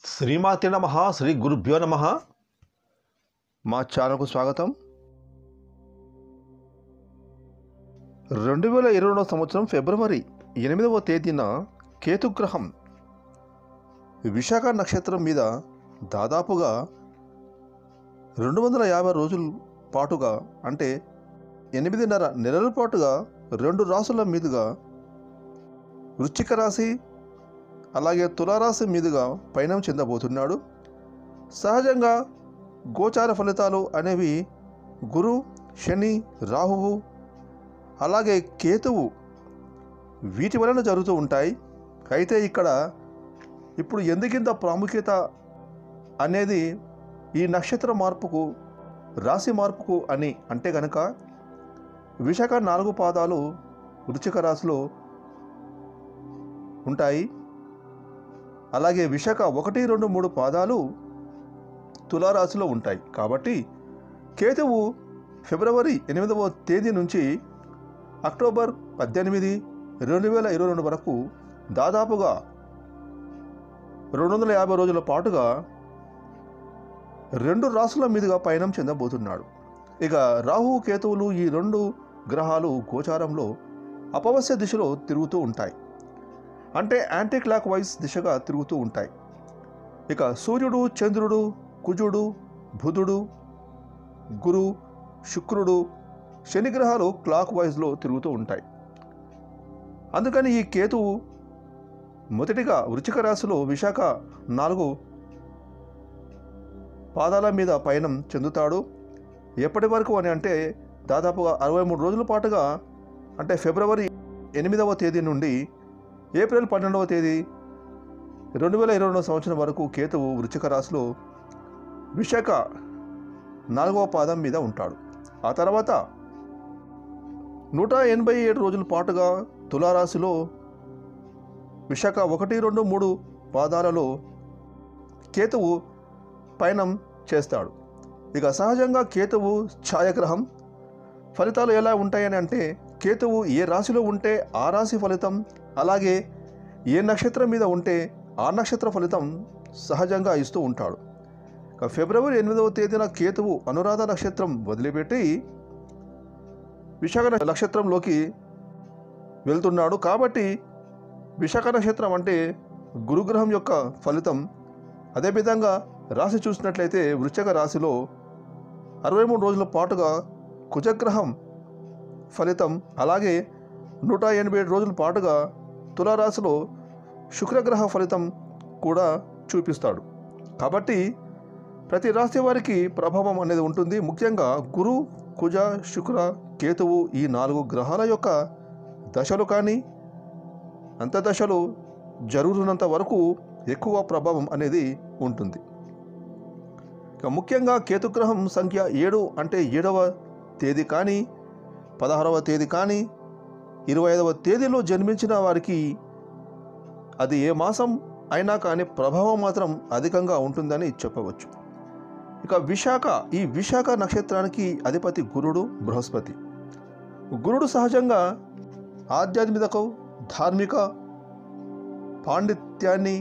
శ్రీమాతే నమ శ్రీ గురుభ్యో నమ మా ఛానల్కు స్వాగతం రెండు వేల ఇరవై రెండవ సంవత్సరం ఫిబ్రవరి ఎనిమిదవ తేదీన కేతుగ్రహం విశాఖ నక్షత్రం మీద దాదాపుగా రెండు వందల యాభై రోజుల పాటుగా అంటే ఎనిమిదిన్నర నెలల పాటుగా రెండు రాసుల మీదుగా వృశ్చిక రాశి అలాగే తులారాశి మీదుగా పయనం చెందబోతున్నాడు సహజంగా గోచార ఫలితాలు అనేవి గురు శని రాహువు అలాగే కేతువు వీటి వలన జరుగుతూ ఉంటాయి అయితే ఇక్కడ ఇప్పుడు ఎందుకింత ప్రాముఖ్యత అనేది ఈ నక్షత్ర మార్పుకు రాశి మార్పుకు అని అంటే గనక విశాఖ నాలుగు పాదాలు వృచ్చిక రాశిలో ఉంటాయి అలాగే విశాఖ ఒకటి రెండు మూడు పాదాలు తులారాశిలో ఉంటాయి కాబట్టి కేతువు ఫిబ్రవరి ఎనిమిదవ తేదీ నుంచి అక్టోబర్ పద్దెనిమిది రెండు వేల ఇరవై రెండు వరకు దాదాపుగా రెండు వందల యాభై రోజుల పాటుగా రెండు రాసుల మీదుగా పయనం చెందబోతున్నాడు ఇక రాహు కేతువులు ఈ రెండు గ్రహాలు గోచారంలో అపవస్య దిశలో తిరుగుతూ ఉంటాయి అంటే యాంటీ క్లాక్ వైజ్ దిశగా తిరుగుతూ ఉంటాయి ఇక సూర్యుడు చంద్రుడు కుజుడు బుధుడు గురు శుక్రుడు శని గ్రహాలు క్లాక్ వైజ్లో తిరుగుతూ ఉంటాయి అందుకని ఈ కేతువు మొదటిగా వృచ్చిక రాశిలో విశాఖ నాలుగు పాదాల మీద పయనం చెందుతాడు ఎప్పటి వరకు అని అంటే దాదాపుగా అరవై మూడు రోజుల పాటుగా అంటే ఫిబ్రవరి ఎనిమిదవ తేదీ నుండి ఏప్రిల్ పన్నెండవ తేదీ రెండు వేల ఇరవై రెండవ సంవత్సరం వరకు కేతువు వృచ్చిక రాశిలో విశాఖ నాలుగవ పాదం మీద ఉంటాడు ఆ తర్వాత నూట ఎనభై ఏడు రోజుల పాటుగా తులారాశిలో విశాఖ ఒకటి రెండు మూడు పాదాలలో కేతువు పయనం చేస్తాడు ఇక సహజంగా కేతువు ఛాయాగ్రహం ఫలితాలు ఎలా ఉంటాయని అంటే కేతువు ఏ రాశిలో ఉంటే ఆ రాశి ఫలితం అలాగే ఏ నక్షత్రం మీద ఉంటే ఆ నక్షత్ర ఫలితం సహజంగా ఇస్తూ ఉంటాడు ఇక ఫిబ్రవరి ఎనిమిదవ తేదీన కేతువు అనురాధ నక్షత్రం వదిలిపెట్టి విశాఖ నక్షత్రంలోకి వెళ్తున్నాడు కాబట్టి విశాఖ నక్షత్రం అంటే గురుగ్రహం యొక్క ఫలితం అదేవిధంగా రాశి చూసినట్లయితే వృశ్చిక రాశిలో అరవై మూడు రోజుల పాటుగా కుజగ్రహం ఫలితం అలాగే నూట ఎనభై ఏడు రోజుల పాటుగా తులారాశిలో శుక్రగ్రహ ఫలితం కూడా చూపిస్తాడు కాబట్టి ప్రతి రాశి వారికి ప్రభావం అనేది ఉంటుంది ముఖ్యంగా గురు కుజ శుక్ర కేతువు ఈ నాలుగు గ్రహాల యొక్క దశలు కానీ అంతదశలు జరుగుతున్నంత వరకు ఎక్కువ ప్రభావం అనేది ఉంటుంది ఇక ముఖ్యంగా కేతుగ్రహం సంఖ్య ఏడు అంటే ఏడవ తేదీ కానీ పదహారవ తేదీ కానీ ఇరవై ఐదవ తేదీలో జన్మించిన వారికి అది ఏ మాసం అయినా కానీ ప్రభావం మాత్రం అధికంగా ఉంటుందని చెప్పవచ్చు ఇక విశాఖ ఈ విశాఖ నక్షత్రానికి అధిపతి గురుడు బృహస్పతి గురుడు సహజంగా ఆధ్యాత్మికకు ధార్మిక పాండిత్యాన్ని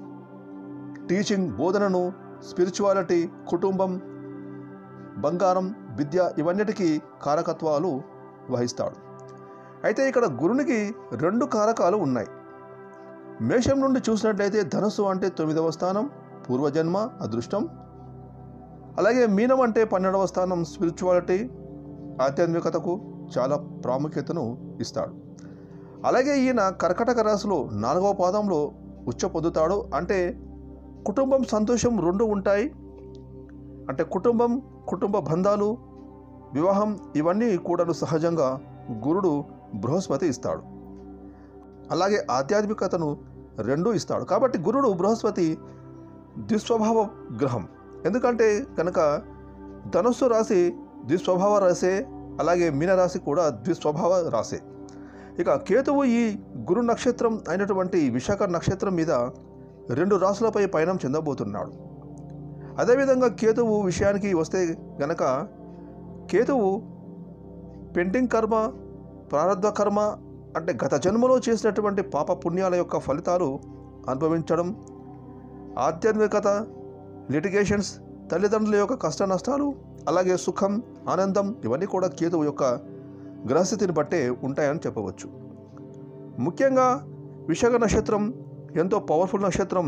టీచింగ్ బోధనను స్పిరిచువాలిటీ కుటుంబం బంగారం విద్య ఇవన్నిటికీ కారకత్వాలు వహిస్తాడు అయితే ఇక్కడ గురునికి రెండు కారకాలు ఉన్నాయి మేషం నుండి చూసినట్లయితే ధనుసు అంటే తొమ్మిదవ స్థానం పూర్వజన్మ అదృష్టం అలాగే మీనం అంటే పన్నెండవ స్థానం స్పిరిచువాలిటీ ఆధ్యాత్మికతకు చాలా ప్రాముఖ్యతను ఇస్తాడు అలాగే ఈయన కర్కటక రాశిలో నాలుగవ పాదంలో ఉచ్చ పొందుతాడు అంటే కుటుంబం సంతోషం రెండు ఉంటాయి అంటే కుటుంబం కుటుంబ బంధాలు వివాహం ఇవన్నీ కూడాను సహజంగా గురుడు బృహస్పతి ఇస్తాడు అలాగే ఆధ్యాత్మికతను రెండూ ఇస్తాడు కాబట్టి గురుడు బృహస్పతి దుస్వభావ గ్రహం ఎందుకంటే కనుక ధనుస్సు రాశి ద్విస్వభావ రాసే అలాగే మీనరాశి కూడా ద్విస్వభావ రాసే ఇక కేతువు ఈ గురు నక్షత్రం అయినటువంటి విశాఖ నక్షత్రం మీద రెండు రాసులపై పయనం చెందబోతున్నాడు అదేవిధంగా కేతువు విషయానికి వస్తే గనక కేతువు పెండింగ్ కర్మ ప్రారంధ కర్మ అంటే గత జన్మలో చేసినటువంటి పాప పుణ్యాల యొక్క ఫలితాలు అనుభవించడం ఆధ్యాత్మికత లిటిగేషన్స్ తల్లిదండ్రుల యొక్క కష్ట నష్టాలు అలాగే సుఖం ఆనందం ఇవన్నీ కూడా కేతువు యొక్క గ్రహస్థితిని బట్టే ఉంటాయని చెప్పవచ్చు ముఖ్యంగా విశాఖ నక్షత్రం ఎంతో పవర్ఫుల్ నక్షత్రం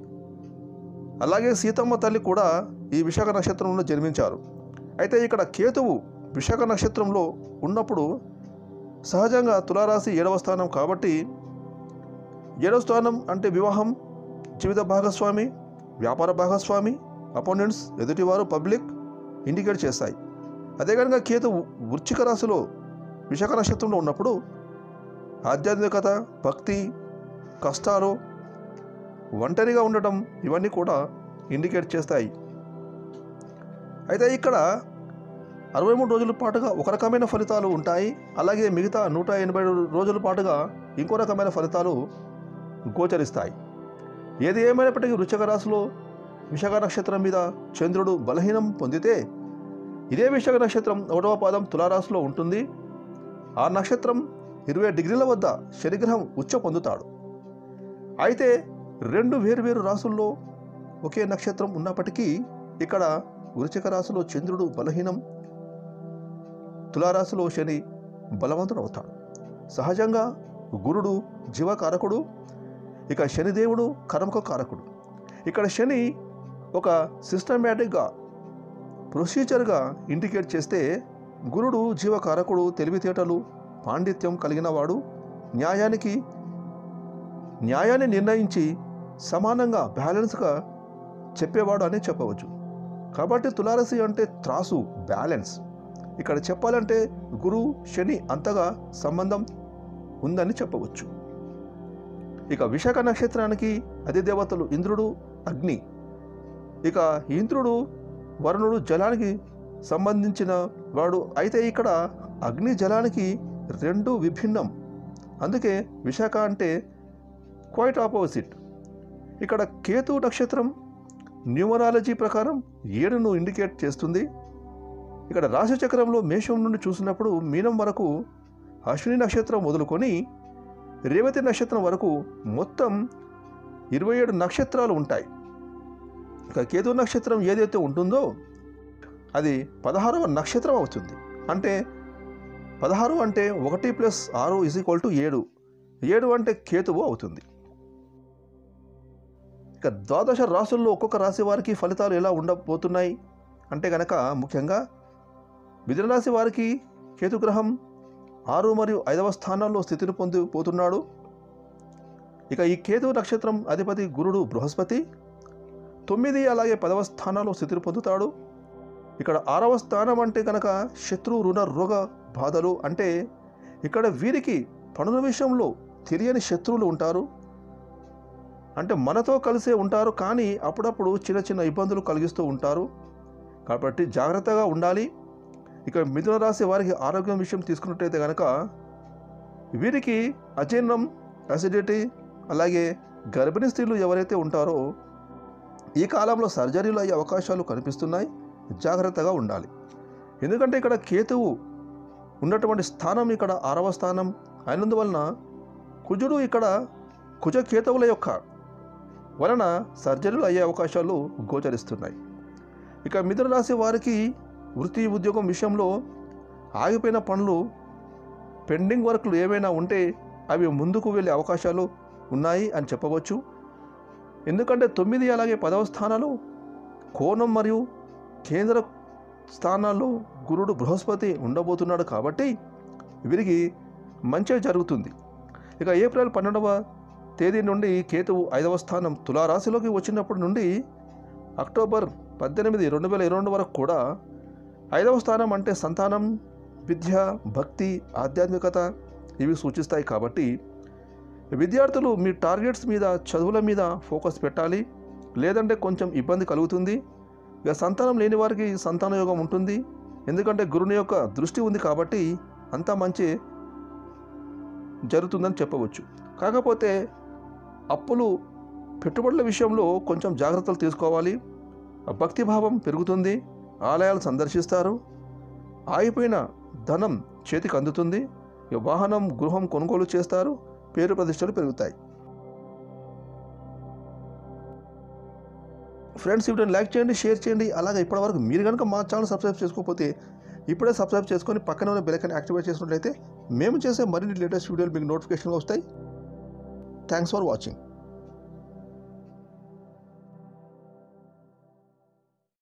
అలాగే సీతమ్మ తల్లి కూడా ఈ విశాఖ నక్షత్రంలో జన్మించారు అయితే ఇక్కడ కేతువు విశాఖ నక్షత్రంలో ఉన్నప్పుడు సహజంగా తులారాశి ఏడవ స్థానం కాబట్టి ఏడవ స్థానం అంటే వివాహం జీవిత భాగస్వామి వ్యాపార భాగస్వామి అపోనెంట్స్ ఎదుటివారు పబ్లిక్ ఇండికేట్ చేస్తాయి అదే కనుక కేతు వృచ్చిక రాశిలో విశాఖ నక్షత్రంలో ఉన్నప్పుడు ఆధ్యాత్మికత భక్తి కష్టాలు ఒంటరిగా ఉండటం ఇవన్నీ కూడా ఇండికేట్ చేస్తాయి అయితే ఇక్కడ అరవై మూడు రోజుల పాటుగా ఒక రకమైన ఫలితాలు ఉంటాయి అలాగే మిగతా నూట ఎనభై రోజుల పాటుగా ఇంకో రకమైన ఫలితాలు గోచరిస్తాయి ఏది ఏమైనప్పటికీ వృశ్చిక రాశిలో విశాఖ నక్షత్రం మీద చంద్రుడు బలహీనం పొందితే ఇదే విశాఖ నక్షత్రం ఒకటవ పాదం తులారాశిలో ఉంటుంది ఆ నక్షత్రం ఇరవై డిగ్రీల వద్ద శనిగ్రహం ఉచ్చ పొందుతాడు అయితే రెండు వేరువేరు రాసుల్లో ఒకే నక్షత్రం ఉన్నప్పటికీ ఇక్కడ వృశ్చిక రాశిలో చంద్రుడు బలహీనం తులారాశిలో శని బలవంతుడు అవుతాడు సహజంగా గురుడు జీవకారకుడు ఇక శనిదేవుడు కర్మక కారకుడు ఇక్కడ శని ఒక సిస్టమేటిక్గా ప్రొసీజర్గా ఇండికేట్ చేస్తే గురుడు జీవకారకుడు తెలివితేటలు పాండిత్యం కలిగిన వాడు న్యాయానికి న్యాయాన్ని నిర్ణయించి సమానంగా బ్యాలెన్స్గా చెప్పేవాడు అని చెప్పవచ్చు కాబట్టి తులారసి అంటే త్రాసు బ్యాలెన్స్ ఇక్కడ చెప్పాలంటే గురు శని అంతగా సంబంధం ఉందని చెప్పవచ్చు ఇక విశాఖ నక్షత్రానికి అధిదేవతలు ఇంద్రుడు అగ్ని ఇక ఇంద్రుడు వరుణుడు జలానికి సంబంధించిన వాడు అయితే ఇక్కడ అగ్ని జలానికి రెండు విభిన్నం అందుకే విశాఖ అంటే క్వైట్ ఆపోజిట్ ఇక్కడ కేతు నక్షత్రం న్యూమరాలజీ ప్రకారం ఏడును ఇండికేట్ చేస్తుంది ఇక్కడ రాశి చక్రంలో మేషం నుండి చూసినప్పుడు మీనం వరకు అశ్విని నక్షత్రం మొదలుకొని రేవతి నక్షత్రం వరకు మొత్తం ఇరవై ఏడు నక్షత్రాలు ఉంటాయి ఇక కేతు నక్షత్రం ఏదైతే ఉంటుందో అది పదహారవ నక్షత్రం అవుతుంది అంటే పదహారు అంటే ఒకటి ప్లస్ ఆరు ఇజ్ ఈక్వల్ టు ఏడు ఏడు అంటే కేతువు అవుతుంది ఇక ద్వాదశ రాసుల్లో ఒక్కొక్క రాశి వారికి ఫలితాలు ఎలా ఉండబోతున్నాయి అంటే కనుక ముఖ్యంగా మిథున రాశి వారికి కేతుగ్రహం ఆరు మరియు ఐదవ స్థానాల్లో స్థితిని పొంది పోతున్నాడు ఇక ఈ కేతు నక్షత్రం అధిపతి గురుడు బృహస్పతి తొమ్మిది అలాగే పదవ స్థానాల్లో స్థితిని పొందుతాడు ఇక్కడ ఆరవ స్థానం అంటే కనుక శత్రు రుణ రోగ బాధలు అంటే ఇక్కడ వీరికి పనుల విషయంలో తెలియని శత్రువులు ఉంటారు అంటే మనతో కలిసే ఉంటారు కానీ అప్పుడప్పుడు చిన్న చిన్న ఇబ్బందులు కలిగిస్తూ ఉంటారు కాబట్టి జాగ్రత్తగా ఉండాలి ఇక మిథున రాశి వారికి ఆరోగ్యం విషయం తీసుకున్నట్టయితే కనుక వీరికి అజీర్ణం అసిడిటీ అలాగే గర్భిణీ స్త్రీలు ఎవరైతే ఉంటారో ఈ కాలంలో సర్జరీలు అయ్యే అవకాశాలు కనిపిస్తున్నాయి జాగ్రత్తగా ఉండాలి ఎందుకంటే ఇక్కడ కేతువు ఉన్నటువంటి స్థానం ఇక్కడ ఆరవ స్థానం అయినందువలన కుజుడు ఇక్కడ కుజ కేతువుల యొక్క వలన సర్జరీలు అయ్యే అవకాశాలు గోచరిస్తున్నాయి ఇక మిథున రాశి వారికి వృత్తి ఉద్యోగం విషయంలో ఆగిపోయిన పనులు పెండింగ్ వర్క్లు ఏమైనా ఉంటే అవి ముందుకు వెళ్ళే అవకాశాలు ఉన్నాయి అని చెప్పవచ్చు ఎందుకంటే తొమ్మిది అలాగే పదవ స్థానాలు కోణం మరియు కేంద్ర స్థానాల్లో గురుడు బృహస్పతి ఉండబోతున్నాడు కాబట్టి వీరికి మంచి జరుగుతుంది ఇక ఏప్రిల్ పన్నెండవ తేదీ నుండి కేతువు ఐదవ స్థానం తులారాశిలోకి వచ్చినప్పటి నుండి అక్టోబర్ పద్దెనిమిది రెండు వేల ఇరవై రెండు వరకు కూడా ఐదవ స్థానం అంటే సంతానం విద్య భక్తి ఆధ్యాత్మికత ఇవి సూచిస్తాయి కాబట్టి విద్యార్థులు మీ టార్గెట్స్ మీద చదువుల మీద ఫోకస్ పెట్టాలి లేదంటే కొంచెం ఇబ్బంది కలుగుతుంది ఇక సంతానం లేని వారికి సంతాన యోగం ఉంటుంది ఎందుకంటే గురుని యొక్క దృష్టి ఉంది కాబట్టి అంతా మంచి జరుగుతుందని చెప్పవచ్చు కాకపోతే అప్పులు పెట్టుబడుల విషయంలో కొంచెం జాగ్రత్తలు తీసుకోవాలి భక్తిభావం పెరుగుతుంది ఆలయాలు సందర్శిస్తారు ఆగిపోయిన ధనం చేతికి అందుతుంది ఇక వాహనం గృహం కొనుగోలు చేస్తారు పేరు ప్రతిష్టలు పెరుగుతాయి ఫ్రెండ్స్ ఈ వీడియోని లైక్ చేయండి షేర్ చేయండి అలాగే ఇప్పటివరకు మీరు కనుక మా ఛానల్ సబ్స్క్రైబ్ చేసుకోకపోతే ఇప్పుడే సబ్స్క్రైబ్ చేసుకొని పక్కన ఉన్న బెల్ ఐకాన్ యాక్టివేట్ చేసినట్లయితే మేము చేసే మరిన్ని లేటెస్ట్ వీడియోలు మీకు నోటిఫికేషన్గా వస్తాయి థ్యాంక్స్ ఫర్ వాచింగ్